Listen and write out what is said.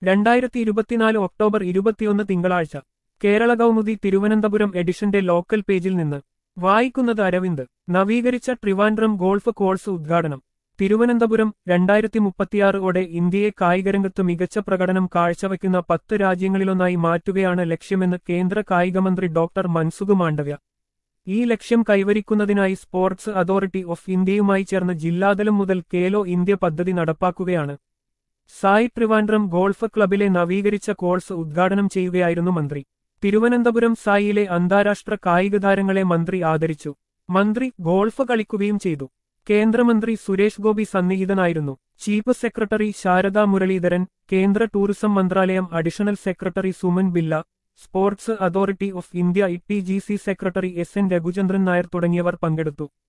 രണ്ടായിരത്തി ഇരുപത്തിനാല് ഒക്ടോബർ ഇരുപത്തിയൊന്ന് തിങ്കളാഴ്ച കേരള കൗമുദി തിരുവനന്തപുരം എഡിഷന്റെ ലോക്കൽ പേജിൽ നിന്ന് വായിക്കുന്നത് അരവിന്ദ് നവീകരിച്ച ട്രിവാൻഡ്രം ഗോൾഫ് കോഴ്സ് ഉദ്ഘാടനം തിരുവനന്തപുരം രണ്ടായിരത്തി മുപ്പത്തിയാറോടെ ഇന്ത്യയെ കായികരംഗത്ത് മികച്ച പ്രകടനം കാഴ്ചവെക്കുന്ന പത്ത് രാജ്യങ്ങളിലൊന്നായി മാറ്റുകയാണ് ലക്ഷ്യമെന്ന് കേന്ദ്ര കായികമന്ത്രി ഡോക്ടർ മൻസുഖ് മാണ്ഡവ്യ ഈ ലക്ഷ്യം കൈവരിക്കുന്നതിനായി സ്പോർട്സ് അതോറിറ്റി ഓഫ് ഇന്ത്യയുമായി ചേർന്ന് ജില്ലാതലം മുതൽ കേലോ ഇന്ത്യ പദ്ധതി നടപ്പാക്കുകയാണ് സായി ട്രിവാൻഡ്രം ഗോൾഫ് ക്ലബിലെ നവീകരിച്ച കോഴ്സ് ഉദ്ഘാടനം ചെയ്യുകയായിരുന്നു മന്ത്രി തിരുവനന്തപുരം സായിയിലെ അന്താരാഷ്ട്ര കായിക താരങ്ങളെ മന്ത്രി ആദരിച്ചു മന്ത്രി ഗോൾഫ് കളിക്കുകയും ചെയ്തു കേന്ദ്രമന്ത്രി സുരേഷ് ഗോപി സന്നിഹിതനായിരുന്നു ചീഫ് സെക്രട്ടറി ശാരദാ മുരളീധരൻ കേന്ദ്ര ടൂറിസം മന്ത്രാലയം additional secretary Suman Billa sports authority of India E T G C secretary S N Raghuchandran Nair തുടങ്ങിയവർ പങ്കെടുത്തു